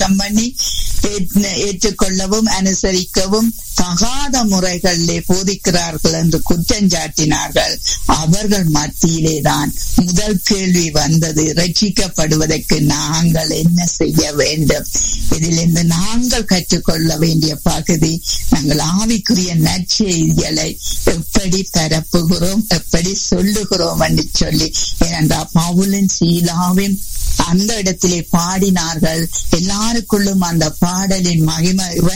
அபிஷேகம் பண்ணி ஏற்று- ஏற்றுக்கொள்ளவும் அனுசரிக்கவும் தகாத முறைகளிலே போதிக்கிறார்கள் என்று குற்றஞ்சாட்டினார்கள் அவர்கள் மத்தியிலே தான் முதல் கேள்வி வந்தது ரட்சிக்கப்படுவதற்கு நாங்கள் என்ன செய்ய வேண்டும் இதிலிருந்து நாங்கள் கற்றுக்கொள்ள வேண்டிய பகுதி நாங்கள் ஆவிக்குரிய நற்செய்திகளை எப்படி பரப்புகிறோம் எப்படி சொல்லுகிறோம் என்று சொல்லி ஏனென்றால் பவுலின் சீலாவின் அந்த இடத்திலே பாடினார்கள் எல்லாருக்குள்ளும் அந்த பாடலின் மகிமை